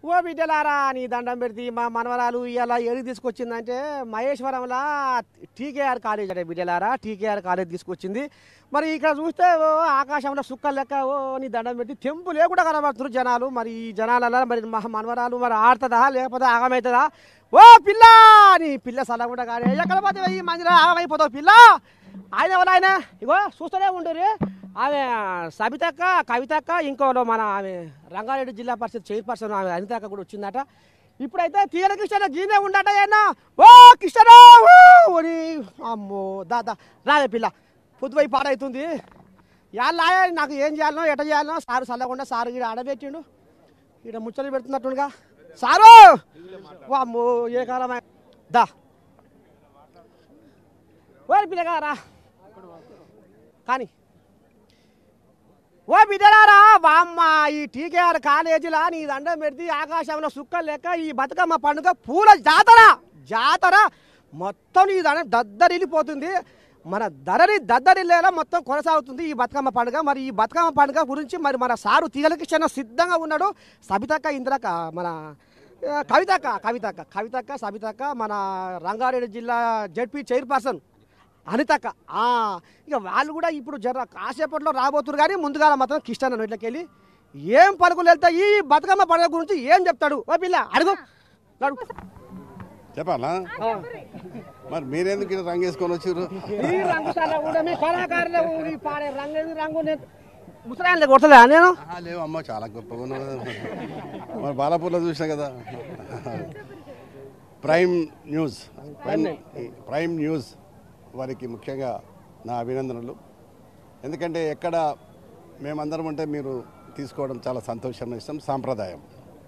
ఓ బిడ్డలారా నీ దండం పెడితే మా మనవరాలు ఇలా ఏడికి తీసుకొచ్చిందంటే మహేశ్వరంలా టీకేఆర్ కాలేజ్ అంటే బిడ్డలారా టీకేఆర్ కాలేజ్ తీసుకొచ్చింది మరి ఇక్కడ చూస్తే ఓ ఆకాశంలో సుక్కలు లెక్క ఓ నీ దండం పెట్టి తెంపు లేకుండా కనబడుతున్నారు జనాలు మరి ఈ జనాలలో మరి మా మనవరాలు మరి ఆడుతుందా లేకపోతే ఆగమవుతుందా ఓ పిల్ల నీ పిల్ల సలగుండా కానీ ఎక్కడ పోతే ఈ మందిలో ఆగమైపోతావు పిల్ల ఆయన ఎవరు ఆయన ఇగో చూస్తూనే ఉండరు ఆమె సబితక్క కవితక్క ఇంకోలో మన ఆమె రంగారెడ్డి జిల్లా పరిషత్ చైర్పర్సన్ ఆమె అనితక్క కూడా వచ్చిందట ఇప్పుడైతే తీర కృష్ణ గీనే ఉండట ఏనా ఓ కృష్ణరా ఓని అమ్మో దాదా రావే పిల్ల పొద్దుపై పాడవుతుంది యాళ్ళ నాకు ఏం చేయాలనో ఎట చేయాలనో సారు చల్లకుండా సారు ఈడ ఆడబెట్టిండు ఈడ ముచ్చలు పెడుతున్నట్టుగా సారు అమ్మో ఏ కాలం దా ఓరి పిల్లగారా కానీ ఓ బిడ్డలారా బామ్మ ఈ టీకేఆర్ కాలేజీలా నీ దండం పెడితే ఆకాశంలో సుక్కలు లెక్క ఈ బతుకమ్మ పండుగ పూల జాతర జాతర మొత్తం నీ దండం దద్దరిల్లిపోతుంది మన ధరని దద్దరిల్లేలా మొత్తం కొనసాగుతుంది ఈ బతుకమ్మ పండుగ మరి ఈ బతుకమ్మ పండుగ గురించి మరి మన సారు తీగలకి చిన్న సిద్ధంగా ఉన్నాడు సబితక్క ఇంద్రక మన ఆ, కవితక్క కవితక్క కవితక్క సబితక్క మన రంగారెడ్డి జిల్లా జడ్పీ చైర్పర్సన్ అనితక్క ఆ, ఇక వాళ్ళు కూడా ఇప్పుడు జర కాసేపట్లో రాబోతున్నారు కానీ ముందుగా మాత్రం కిష్టన్ ఇట్లకి వెళ్ళి ఏం పలుకులు వెళ్తాయి ఈ బతుకమ్మ పండుగ గురించి ఏం చెప్తాడు ఓ పిల్ల అడుగు అడుగు. చెప్పాలా ఆ. మరి మీరెందుకు ఇక్కడ రంగు వేసుకొని వచ్చారు ఈ రంగు సార్లు కూడా మీ కళాకారులు ఈ పాడే రంగు ఎందుకు రంగు నేను ముసలాయనలే కొడతలే నేను లేవు అమ్మ చాలా గొప్పగా ఉన్నావు కదా. మరి బాలాపూర్లో చూసినా కదా prime news prime prime news వారికి ముఖ్యంగా నా అభినందనలు ఎందుకంటే ఎక్కడ మేమందరం ఉంటే మీరు తీసుకోవడం చాలా సంతోషం ఇష్టం సాంప్రదాయం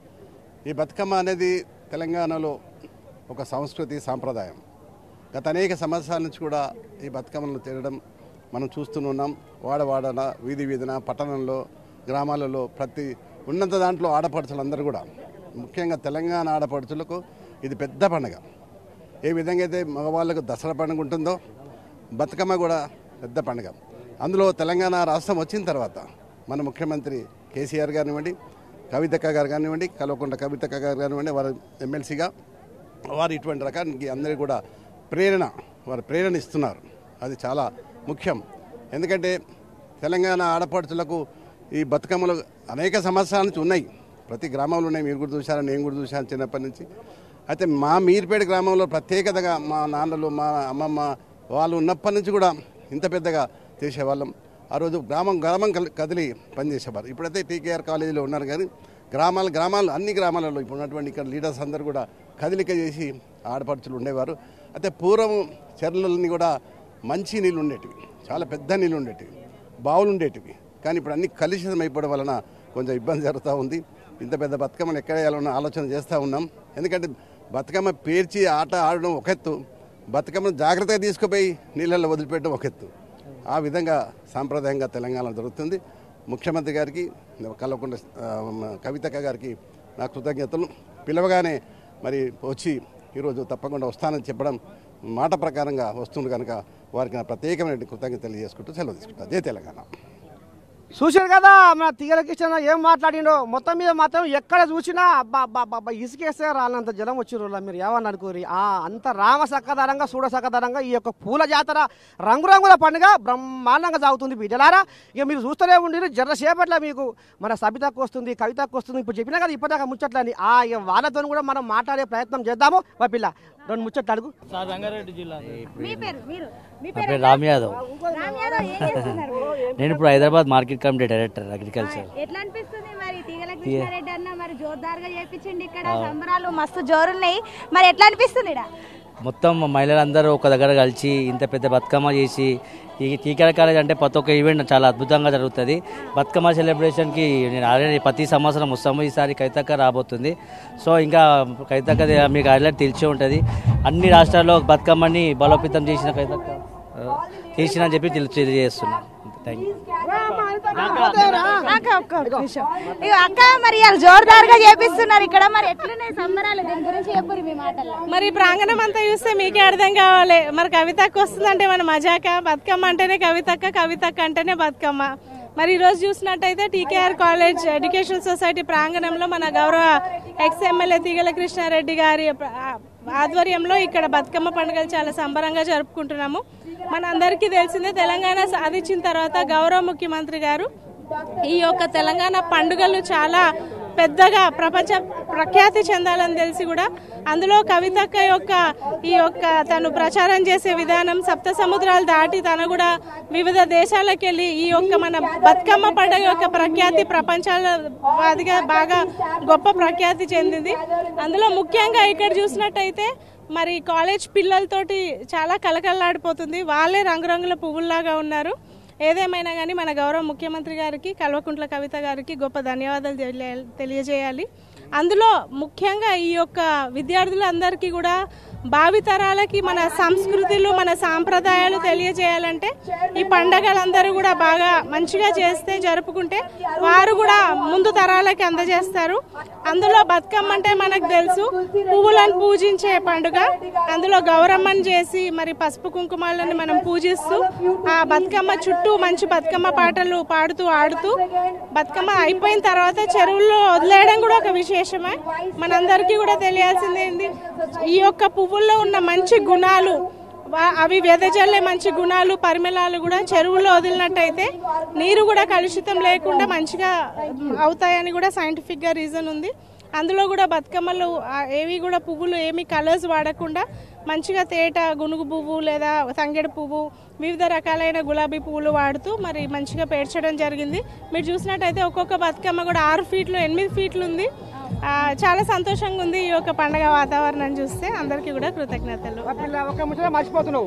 ఈ బతుకమ్మ అనేది తెలంగాణలో ఒక సంస్కృతి సాంప్రదాయం గత అనేక సంవత్సరాల నుంచి కూడా ఈ బతుకమ్మలను తినడం మనం చూస్తున్నాం వాడవాడన వీధి వీధిన పట్టణంలో గ్రామాలలో ప్రతి ఉన్నంత దాంట్లో ఆడపడుచులందరూ కూడా ముఖ్యంగా తెలంగాణ ఆడపడుచులకు ఇది పెద్ద పండుగ ఏ విధంగా అయితే మగవాళ్ళకు దసరా పండుగ ఉంటుందో బతుకమ్మ కూడా పెద్ద పండుగ అందులో తెలంగాణ రాష్ట్రం వచ్చిన తర్వాత మన ముఖ్యమంత్రి కేసీఆర్ గారినివ్వండి కవితక్క గారు కానివ్వండి కల్వకుంట్ల కవితక్క గారు కానివ్వండి వారు ఎమ్మెల్సీగా వారు ఇటువంటి రకానికి అందరికీ కూడా ప్రేరణ వారు ప్రేరణ ఇస్తున్నారు అది చాలా ముఖ్యం ఎందుకంటే తెలంగాణ ఆడపడుచులకు ఈ బతుకమ్మలు అనేక సంవత్సరాల నుంచి ఉన్నాయి ప్రతి గ్రామంలో ఉన్నాయి మీరు కూడా చూశారు నేను కూడా చూశాను చిన్నప్పటి నుంచి అయితే మా మీర్పేట గ్రామంలో ప్రత్యేకతగా మా నాన్నలు మా అమ్మమ్మ వాళ్ళు ఉన్నప్పటి నుంచి కూడా ఇంత పెద్దగా చేసేవాళ్ళం ఆ రోజు గ్రామం గ్రామం కల్- కదిలి పనిచేసేవారు ఇప్పుడైతే టీకేఆర్ కాలేజీలో ఉన్నారు కానీ గ్రామాలు గ్రామాలు అన్ని గ్రామాలలో ఇప్పుడు ఉన్నటువంటి ఇక్కడ లీడర్స్ అందరూ కూడా కదిలిక చేసి ఆడపడుచులు ఉండేవారు అయితే పూర్వం చెర్లన్నీ కూడా మంచి నీళ్ళు ఉండేటివి చాలా పెద్ద నీళ్ళు ఉండేటివి బావులు ఉండేటివి కానీ ఇప్పుడు అన్ని కలుషితం అయిపోవడం వలన కొంచెం ఇబ్బంది జరుగుతూ ఉంది ఇంత పెద్ద బతుకమ్మను ఎక్కడ వేయాలన్న ఆలోచన చేస్తూ ఉన్నాం ఎందుకంటే బతుకమ్మ పేర్చి ఆట ఆడడం ఒక ఎత్తు బతుకమ్మను జాగ్రత్తగా తీసుకుపోయి నీళ్ళల్లో వదిలిపెట్టడం ఒక ఎత్తు ఆ విధంగా సాంప్రదాయంగా తెలంగాణలో జరుగుతుంది ముఖ్యమంత్రి గారికి కల్వకుంట్ల ఆ, కవితక్క గారికి నా కృతజ్ఞతలు పిలవగానే మరి వచ్చి ఈరోజు తప్పకుండా వస్తానని చెప్పడం మాట ప్రకారంగా వస్తుంది కనుక వారికి నా ప్రత్యేకమైన కృతజ్ఞతలు తెలియజేసుకుంటూ సెలవు తీసుకుంటా అదే తెలంగాణ చూశారు కదా మన తీగల కిష్టన్ ఏం మాట్లాడిండో మొత్తం మీద మాత్రం ఎక్కడ చూసినా అబ్బా అబ్బా అబ్బా, అబ్బా ఇసుకేస్తే రానంత జలం వచ్చిర్రు మీరు ఏమని అనుకోరి ఆ అంత రామ సక్కదరంగా చూడ సక్కదరంగా ఈ యొక్క పూల జాతర రంగురంగుల పండుగ బ్రహ్మాండంగా సాగుతుంది బిడ్డలారా ఇక మీరు చూస్తూనే ఉండి జర్ర సేపట్ల మీకు మన సబితకు వస్తుంది కవితకు వస్తుంది ఇప్పుడు చెప్పినా కదా ఇప్పటిదాకా ముచ్చట్లని ఆ ఇక వాళ్ళతో కూడా మనం మాట్లాడే ప్రయత్నం చేద్దాము మా పిల్ల రెండు ముచ్చట్లు అడుగు సార్ రంగారెడ్డి జిల్లా మీ పేరు మీరు మీ నా పేరు రామ్ యాదవ్ రామ్ యాదవ్ ఏం చేస్తున్నారు నేను ఇప్పుడు Hyderabad market committee director agriculture ఎట్లా అనిపిస్తుంది మరి తీగల కృష్ణారెడ్డి అన్న మరి జోర్దార్ గా చేపించండి ఇక్కడ సంబరాలు మస్తు జోరున్నాయి మరి ఎట్లా అనిపిస్తుంది ఇక్కడ మొత్తం మహిళలందరూ ఒక దగ్గర కలిసి ఇంత పెద్ద బతుకమ్మ చేసి ఈ టీకాల కాలేజ్ అంటే ప్రతి ఒక్క ఈవెంట్ చాలా అద్భుతంగా జరుగుతుంది బతుకమ్మ సెలబ్రేషన్కి నేను ఆల్రెడీ ప్రతి సంవత్సరం వస్తాము ఈసారి కవితక్క రాబోతుంది సో ఇంకా కవితక్క ది- మీకు ఆల్రెడీ తెలిసే ఉంటుంది అన్ని రాష్ట్రాల్లో బతుకమ్మని బలోపేతం చేసిన కవితక్క ఆ, చేసిన అని చెప్పి తెలి- తెలియజేస్తున్నాను థ్యాంక్ యూ అక్క ఒక్క నిమిషం ఇగో అక్క మరి ఇవాళ జోర్దార్ గా చేపిస్తున్నారు ఇక్కడ మరి ఎట్లున్నాయి సంబరాలు దీని గురించి చెప్పురు మీ మాటల్లో మరి ప్రాంగణం అంతా చూస్తే మీకే అర్థం కావాలి మరి కవితకు వస్తుందంటే మన మజాక బతుకమ్మ అంటేనే కవితక్క కవితక్క అంటేనే బతుకమ్మ మరి ఈరోజు చూసినట్టయితే టీకేఆర్ కాలేజ్ ఎడ్యుకేషన్ సొసైటీ ప్రాంగణంలో మన గౌరవ ఎక్స్ ఎమ్మెల్యే తీగల కృష్ణారెడ్డి గారి ప్ర- ఆధ్వర్యంలో ఇక్కడ బతుకమ్మ పండుగలు చాలా సంబరంగా జరుపుకుంటున్నాము మన అందరికీ తెలిసిందే తెలంగాణ సాధించిన తర్వాత గౌరవ ముఖ్యమంత్రి గారు ఈ యొక్క తెలంగాణ పండుగలు చాలా పెద్దగా ప్రపంచ ప్రఖ్యాతి చెందాలని తెలిసి కూడా అందులో కవితక్క యొక్క ఈ యొక్క తను ప్రచారం చేసే విధానం సప్త సముద్రాలు దాటి తను కూడా వివిధ దేశాలకు వెళ్ళి ఈ యొక్క మన బతుకమ్మ పండుగ యొక్క ప్రఖ్యాతి ప్రపంచాల వాదిగా బాగా గొప్ప ప్రఖ్యాతి చెందింది అందులో ముఖ్యంగా ఇక్కడ చూసినట్టయితే మరి కాలేజ్ పిల్లలతోటి చాలా కలకలలాడిపోతుంది వాళ్ళే రంగురంగుల పువ్వుల్లాగా ఉన్నారు ఏదేమైనా కానీ మన గౌరవ ముఖ్యమంత్రి గారికి కల్వకుంట్ల కవిత గారికి గొప్ప ధన్యవాదాలు తెలియ- తెలియజేయాలి అందులో ముఖ్యంగా ఈ యొక్క విద్యార్థులందరికీ కూడా భావితరాలకి మన సంస్కృతులు మన సాంప్రదాయాలు తెలియజేయాలంటే ఈ పండగలందరూ కూడా బాగా మంచిగా చేస్తే జరుపుకుంటే వారు కూడా ముందు తరాలకి అందజేస్తారు అందులో బతుకమ్మ అంటే మనకు తెలుసు పువ్వులను పూజించే పండుగ అందులో గౌరమ్మని చేసి మరి పసుపు కుంకుమాలను మనం పూజిస్తూ ఆ బతుకమ్మ చుట్టూ మంచి బతుకమ్మ పాటలు పాడుతూ ఆడుతూ బతుకమ్మ అయిపోయిన తర్వాత చెరువుల్లో వదిలేయడం కూడా ఒక విశేషమే మనందరికీ కూడా తెలియాల్సింది ఏంది ఈ యొక్క పువ్వుల్లో ఉన్న మంచి గుణాలు వా- అవి వెదజల్లే మంచి గుణాలు పరిమళాలు కూడా చెరువులో వదిలినట్టయితే నీరు కూడా కలుషితం లేకుండా మంచిగా అవుతాయని కూడా సైంటిఫిక్ గా రీజన్ ఉంది అందులో కూడా బతుకమ్మలు ఆ, ఏవి కూడా పువ్వులు ఏమి కలర్స్ వాడకుండా మంచిగా తేట గునుగు పువ్వు లేదా తంగెడు పువ్వు వివిధ రకాలైన గులాబీ పువ్వులు వాడుతూ మరి మంచిగా పేర్చడం జరిగింది మీరు చూసినట్టయితే ఒక్కొక్క బతుకమ్మ కూడా ఆరు ఫీట్లు ఎనిమిది ఫీట్లు ఉంది ఆ, చాలా సంతోషంగా ఉంది ఈ యొక్క పండగ వాతావరణం చూస్తే అందరికీ కూడా కృతజ్ఞతలు ఆ పిల్ల ఒక ముచ్చట మర్చిపోతున్నావు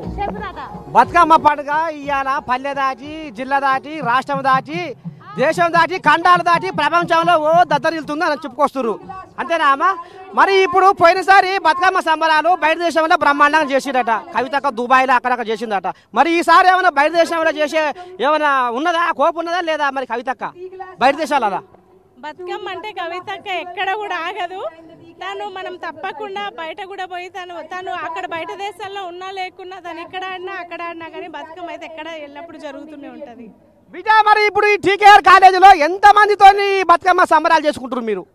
బతుకమ్మ పండుగ ఇవాళ పల్లె దాటి జిల్లా దాటి రాష్ట్రం దాటి దేశం దాటి ఖండాలు దాటి ప్రపంచంలో ఓ దద్దరిల్తుంది అని చెప్పుకొస్తున్నారు అంతేనా అమ్మా మరి ఇప్పుడు పోయినసారి బతుకమ్మ సంబరాలు బయట దేశంలో బ్రహ్మాండంగా చేసిరట కవితక దుబాయ్లో అక్కడక్కడ చేసిందట మరి ఈసారి ఏమైనా బయట దేశంలో చేసే ఏమైనా ఉన్నదా కోపు ఉన్నదా లేదా మరి కవితక్క బయట దేశాలదా బతుకమ్మ అంటే కవితక్క ఎక్కడ కూడా ఆగదు తను మనం తప్పకుండా బయట కూడా పోయి తను తను అక్కడ బయట దేశాల్లో ఉన్నా లేకున్నా తను ఇక్కడ ఆడినా అక్కడ ఆడినా కానీ బతుకమ్మ అయితే ఎక్కడ ఎల్లప్పుడూ జరుగుతూనే ఉంటది బిడ్డ మరి ఇప్పుడు ఈ టీకేఆర్ కాలేజీలో ఎంత మందితో బతుకమ్మ సంబరాలు చేసుకుంటారు మీరు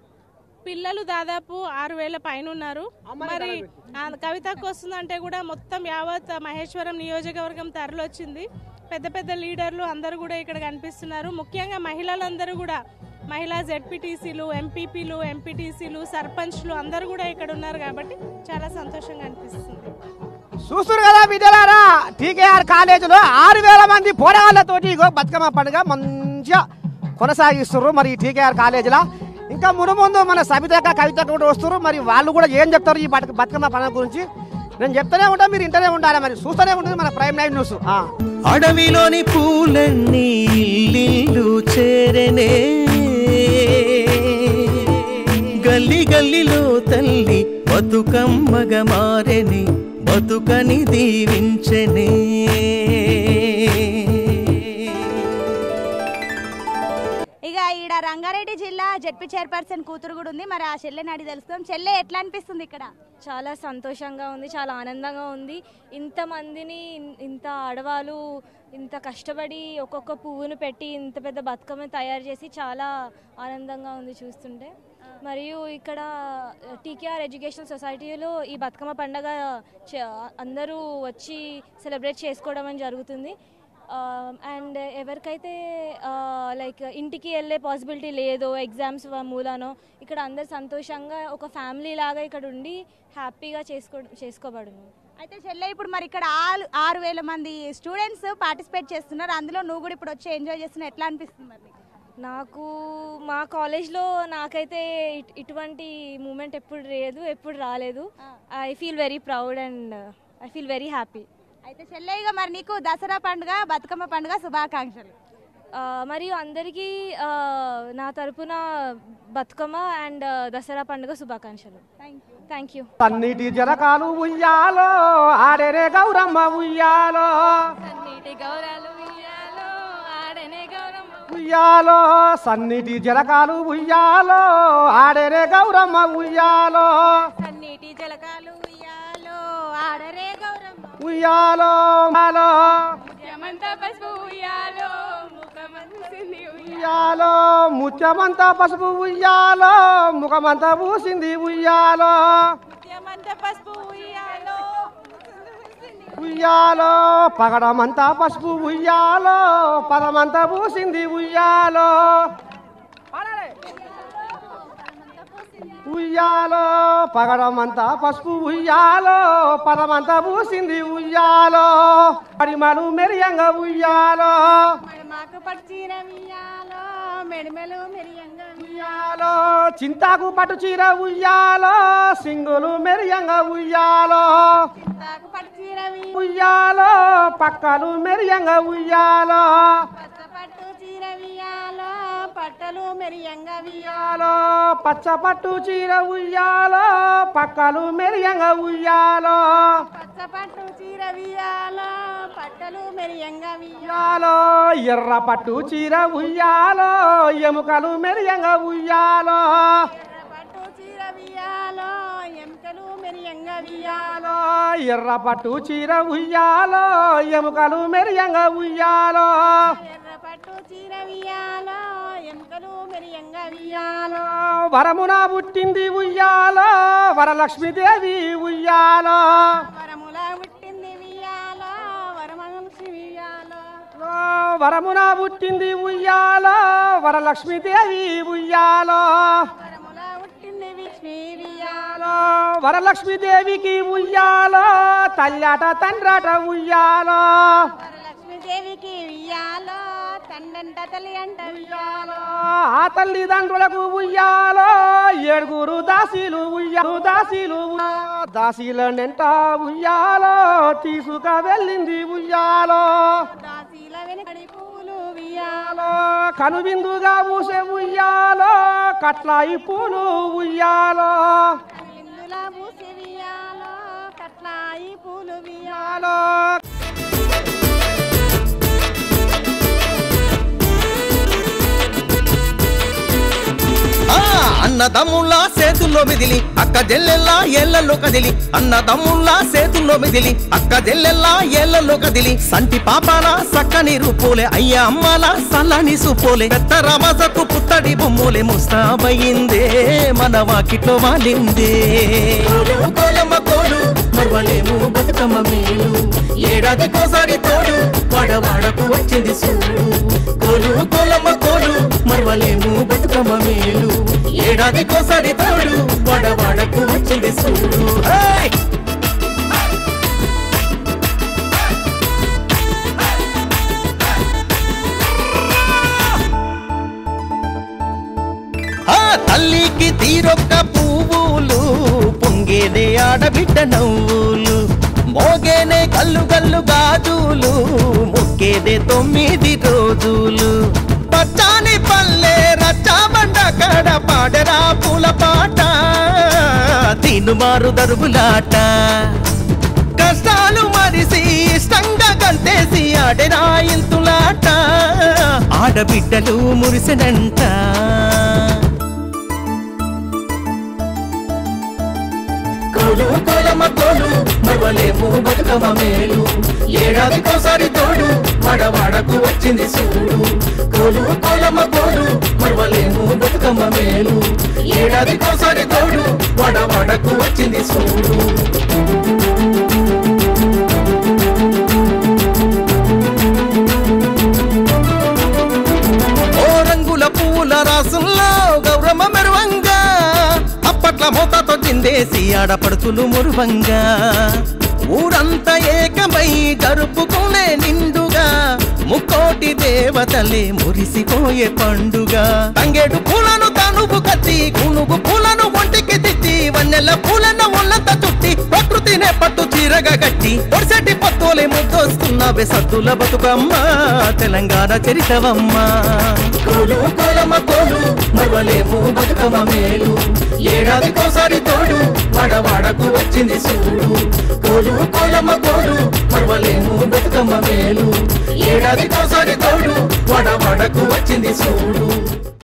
పిల్లలు దాదాపు ఆరు వేల పైన ఉన్నారు మరి ఆ కవితకు వస్తుందంటే కూడా మొత్తం యావత్ మహేశ్వరం నియోజకవర్గం తరలొచ్చింది పెద్ద పెద్ద లీడర్లు అందరూ కూడా ఇక్కడ కనిపిస్తున్నారు ముఖ్యంగా మహిళలందరూ కూడా మహిళా జెడ్పీటీసీలు ఎంపీపీలు ఎంపీటీసీలు సర్పంచ్లు అందరూ కూడా ఇక్కడ ఉన్నారు కాబట్టి చాలా సంతోషంగా అనిపిస్తుంది చూస్తున్నారు కదా బిడ్డలారా టీకేఆర్ కాలేజీలో ఆరు వేల మంది పోరాళ్ళతోటి ఇగో బతుకమ్మ పండుగ మంచిగా కొనసాగిస్తున్నారు మరి ఈ టీకేఆర్ కాలేజీలో ఇంకా మును ముందు మన సబితక కవిత కూడా వస్తారు మరి వాళ్ళు కూడా ఏం చెప్తారు ఈ బతుక బతుకమ్మ పండుగ గురించి నేను చెప్తూనే ఉంటా మీరు ఇంటనే ఉండాలి మరి చూస్తూనే ఉంటుంది మన ప్రైమ్ నైన్ న్యూస్ ఆ. అడవిలోని పూలన్నీ ఇల్లు చేరనే గల్లి గల్లిలో తల్లి బతుకమ్మగ మారెని బతుకని దీవించనే ఇక ఈడ రంగారెడ్డి జిల్లా జడ్పీ చైర్పర్సన్ కూతురు కూడా ఉంది మరి ఆ చెల్లెని అడిగి తెలుస్తాం చెల్లె ఎట్లా అనిపిస్తుంది ఇక్కడ చాలా సంతోషంగా ఉంది చాలా ఆనందంగా ఉంది ఇంతమందిని ఇన్- ఇంత ఆడవాళ్ళు ఇంత కష్టపడి ఒక్కొక్క పువ్వును పెట్టి ఇంత పెద్ద బతుకమ్మ తయారు చేసి చాలా ఆనందంగా ఉంది చూస్తుంటే మరియు ఇక్కడ టీకేఆర్ ఎడ్యుకేషన్ సొసైటీలో ఈ బతుకమ్మ పండగ చ- అందరూ వచ్చి సెలబ్రేట్ చేసుకోవడం అని జరుగుతుంది అండ్ ఎవరికైతే లైక్ ఇంటికి వెళ్ళే పాసిబిలిటీ లేదో ఎగ్జామ్స్ మూలానో ఇక్కడ అందరు సంతోషంగా ఒక ఫ్యామిలీ లాగా ఇక్కడ ఉండి హ్యాపీగా చేసుకో చేసుకోబడును అయితే చెల్లె ఇప్పుడు మరి ఇక్కడ ఆరు ఆరు వేల మంది స్టూడెంట్స్ పార్టిసిపేట్ చేస్తున్నారు అందులో నువ్వు కూడా ఇప్పుడు వచ్చి ఎంజాయ్ చేస్తున్నావు ఎట్లా అనిపిస్తుంది మరి నీకు? నాకు మా కాలేజ్లో నాకైతే ఇట్- ఇటువంటి మూమెంట్ ఎప్పుడు లేదు ఎప్పుడు రాలేదు I feel very proud and I feel very happy అయితే చెల్లె ఇక మరి నీకు దసరా పండుగ బతుకమ్మ పండుగ శుభాకాంక్షలు మరియు అందరికీ ఆ, నా తరపున బతుకమ్మ అండ్ దసరా పండుగ శుభాకాంక్షలు థ్యాంక్ యూ సన్నిటి జరకాలు ఉయ్యాలో ఆడేనే గౌరమ్మ ఉయ్యాలో ఉయ్యాలో సన్నిటి జరకాలు ఉయ్యాలో ఆడేనే గౌరమ్మ ఉయ్యాలో సన్నీటి జలకాలు ఉయ్యాలో ఆడరే గౌరమ్మ ఉయ్యాలో మాలో ముఖ్యమంత పసుపు ఉయ్యాలో ముఖమంత ఉయ్యాలో ముత్యమంతా పసుపు ఉయ్యాలో ముఖమంతా పూసింది ఉయ్యాలో పసుపు ఉయ్యాలో ఉయ్యాలో పగడమంతా పసుపు ఉయ్యాలో పదమంతా పూసింది ఉయ్యాలో ఉయ్యాలో పగడమంతా పసుపు ఉయ్యాలో పదమంతా పూసింది ఉయ్యాలో పరిమలు మెరియంగా ఉయ్యాలో మాకు పట్టిన ఉయ్యాలో మెడమెలు మెరియంగా ఉయ్యాలో చింతాకు పట్టు చీర ఉయ్యాలో సింగులు మెరియంగా ఉయ్యాలో తాకు పట్టిన ఉయ్యాలో పక్కలు మెరియంగా ఉయ్యాలో పట్టు చీర ఉయ్యాలో పట్టలు మెరియంగా ఉయ్యాలో పచ్చ పట్టు చీర ఉయ్యాలో పక్కలు మెరియంగా ఉయ్యాలో పచ్చ పట్టు చీర ఉయ్యాలో పట్టలు మెరియంగా ఉయ్యాలో ఎర్ర పట్టు చీర ఉయ్యాలో ఎముకలు మెరియంగా ఉయ్యాలో పట్టు చీర ఉయ్యాలో ఎంకలు మెరియంగా ఉయ్యాలో ఎర్ర పట్టు చీర ఉయ్యాలో ఎముకలు మెరియంగా ఉయ్యాలో ఎర్ర పట్టు చీర ఉయ్యాలో ఎంకలు మెరియంగా ఉయ్యాలో వరమున పుట్టింది ఉయ్యాలో వరలక్ష్మీదేవి ఉయ్యాలో వరముల పుట్టింది ఉయ్యాలో వరమలక్ష్మి ఉయ్యాలో ఓ, వరమున పుట్టింది ఉయ్యాలో వరలక్ష్మీదేవి ఉయ్యాలో వరముల పుట్టింది విష్ణు ఉయ్యాలో ఉయ్యాలో వరలక్ష్మీదేవికి ఉయ్యాలో తల్లాట తండ్రాట ఉయ్యాలో వరలక్ష్మీదేవికి ఉయ్యాలో తండంట తల్లి అంట ఉయ్యాలో ఆ తల్లిదండ్రులకు ఉయ్యాలో ఏడుగురు దాసీలు ఉయ్యాలు దాసీలు దాసీల నెంట ఉయ్యాలో తీసుక వెళ్ళింది ఉయ్యాలో దాసీల వెనకడి పూలు ఉయ్యాలో ఉయ్యాలో కనువిందుగా ఊసే ఉయ్యాలో కట్లాయి పూలు ఉయ్యాలో ఇందుల పూసి ఉయ్యాలో కట్లాయి పూలు ఉయ్యాలో ఉయ్యాలో ఆ అన్నదమ్ముల్లా సేతుల్లో మిదిలి అక్క జల్లెల్లా ఏళ్లలో కదిలి అన్నదమ్ముల్లా సేతుల్లో మిదిలి అక్క జల్లెల్లా ఏళ్లలో కదిలి సంటి పాపాల సక్కని రూపోలే అయ్య అమ్మాల సల్లని సుపోలే పెద్ద రమసకు పుత్తడి బొమ్మోలే ముస్తాబయిందే మన వాకిట్లో వాలిందే కోలు కోలమ్మ కోలు మరవలేము బతుకమ్మ మేలు ఏడాదికోసారి తోడు వాడవాడకు వచ్చింది సూడు కోలు కోలమ్మ కోలు మరవలేము బతుకమ్మ మేలు ఏడాదికోసారి తోడు వాడవాడకు వచ్చింది సూడు హేయ్! ఆ తల్లికి తీరొక్క పువ్వులు పొంగేనే ఆడబిడ్డ నవ్వులు మోగేనే కల్లు కల్లు గాజులు మొక్కేదే తొమ్మిది రోజులు పచ్చాని పల్లె రచ్చాబండ కడ పాడరా పూల పాట తీనుమారు దరువులాట కష్టాలు మరిసి ఇష్టంగా కంటేసి ఆడెరా ఇంతులాట ఆడబిడ్డలు మురిసెనంట కోలు కోలమ్మ కోలు మరవలేము బతుకమ్మ మేలు ఏడాదికోసారి తోడు వడవాడకు వచ్చింది సూడు కోలు కోలమ్మ కోలు మరవలేము బతుకమ్మ మేలు ఏడాదికోసారి తోడు వడవాడకు వచ్చింది సూడు ఓ రంగుల పూల రాసుల్లో గౌరమ్మ మెరువంగా అప్పట్ల మూతతో చిందేసి ఆడపడుచులు మురువంగా ఊరంతా ఏకమై జరుపుకునే నిండుగా ముక్కోటి దేవతలే మురిసిపోయే పండుగ తంగేడు పూలను తనువు కత్తి గునుగు పూలను ఒంటికి తిట్టి వన్నెల పూలను ఒళ్ళంత చుట్టి ప్రకృతినే పట్టు చీరగా కట్టి పొడిసెట్టి పత్తోలే ముద్దొస్తున్నవే సత్తుల బతుకమ్మ తెలంగాణ చరితవమ్మ కోలు కోలమ్మ కోలు మరవలేము బతుకమ్మ మేలు ఏడాదికోసారి తోడు వడవాడకు వచ్చింది సూడు కోలు కోలమ్మ కోలు మరవలేము బతుకమ్మ మేలు ఏడాదికోసారి తోడు వడవాడకు వచ్చింది సూడు